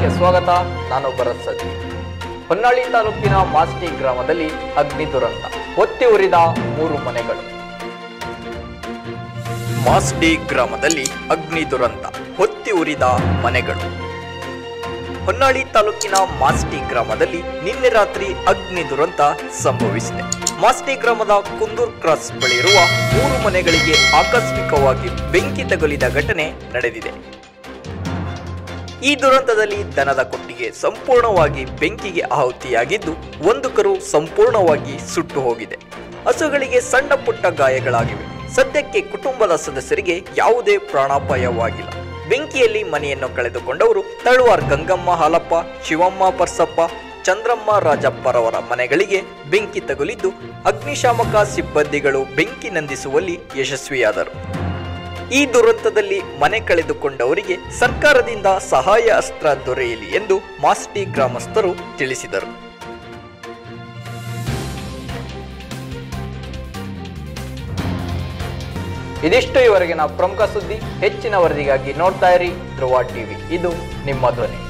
ನ್ಯೂಸ್ಗೆ ಸ್ವಾಗತ ನಾನು ಭರತ್ ಸಜ್ಜಿ ಹೊನ್ನಾಳಿ ತಾಲೂಕಿನ ಮಾಸ್ಟಿ ಗ್ರಾಮದಲ್ಲಿ ಅಗ್ನಿ ದುರಂತ ಒತ್ತಿ ಉರಿದ ಮೂರು ಮನೆಗಳು ಮಾಸ್ಡಿ ಗ್ರಾಮದಲ್ಲಿ ಅಗ್ನಿ ದುರಂತ ಹೊತ್ತಿ ಉರಿದ ಮನೆಗಳು ಹೊನ್ನಾಳಿ ತಾಲೂಕಿನ ಮಾಸ್ಟಿ ಗ್ರಾಮದಲ್ಲಿ ನಿನ್ನೆ ರಾತ್ರಿ ಅಗ್ನಿ ದುರಂತ ಸಂಭವಿಸಿದೆ ಮಾಸ್ಟಿ ಗ್ರಾಮದ ಕುಂದೂರ್ ಕ್ರಾಸ್ ಬಳಿ ಇರುವ ಮೂರು ಮನೆಗಳಿಗೆ ಆಕಸ್ಮಿಕವಾಗಿ ಬೆಂಕಿ ತಗುಲಿದ ಘಟನೆ ನಡೆದಿದೆ ಈ ದುರಂತದಲ್ಲಿ ದನದ ಕೊಟ್ಟಿಗೆ ಸಂಪೂರ್ಣವಾಗಿ ಬೆಂಕಿಗೆ ಆಹುತಿಯಾಗಿದ್ದು ಒಂದು ಕರು ಸಂಪೂರ್ಣವಾಗಿ ಸುಟ್ಟು ಹೋಗಿದೆ ಹಸುಗಳಿಗೆ ಸಣ್ಣ ಪುಟ್ಟ ಗಾಯಗಳಾಗಿವೆ ಸದ್ಯಕ್ಕೆ ಕುಟುಂಬದ ಸದಸ್ಯರಿಗೆ ಯಾವುದೇ ಪ್ರಾಣಾಪಾಯವಾಗಿಲ್ಲ ಬೆಂಕಿಯಲ್ಲಿ ಮನೆಯನ್ನು ಕಳೆದುಕೊಂಡವರು ತಳುವಾರ್ ಗಂಗಮ್ಮ ಹಾಲಪ್ಪ ಶಿವಮ್ಮ ಪರ್ಸಪ್ಪ ಚಂದ್ರಮ್ಮ ರಾಜಪ್ಪರವರ ಮನೆಗಳಿಗೆ ಬೆಂಕಿ ತಗುಲಿದ್ದು ಅಗ್ನಿಶಾಮಕ ಸಿಬ್ಬಂದಿಗಳು ಬೆಂಕಿ ನಂದಿಸುವಲ್ಲಿ ಯಶಸ್ವಿಯಾದರು ಈ ದುರಂತದಲ್ಲಿ ಮನೆ ಕಳೆದುಕೊಂಡವರಿಗೆ ಸರ್ಕಾರದಿಂದ ಸಹಾಯ ಅಸ್ತ್ರ ದೊರೆಯಲಿ ಎಂದು ಮಾಸ್ಟಿ ಗ್ರಾಮಸ್ಥರು ತಿಳಿಸಿದರು ಇದಿಷ್ಟು ಇವರೆಗಿನ ಪ್ರಮುಖ ಸುದ್ದಿ ಹೆಚ್ಚಿನ ವರದಿಗಾಗಿ ನೋಡ್ತಾ ಇರಿ ಧ್ರುವ ಟಿವಿ ಇದು ನಿಮ್ಮ ಧ್ವನಿ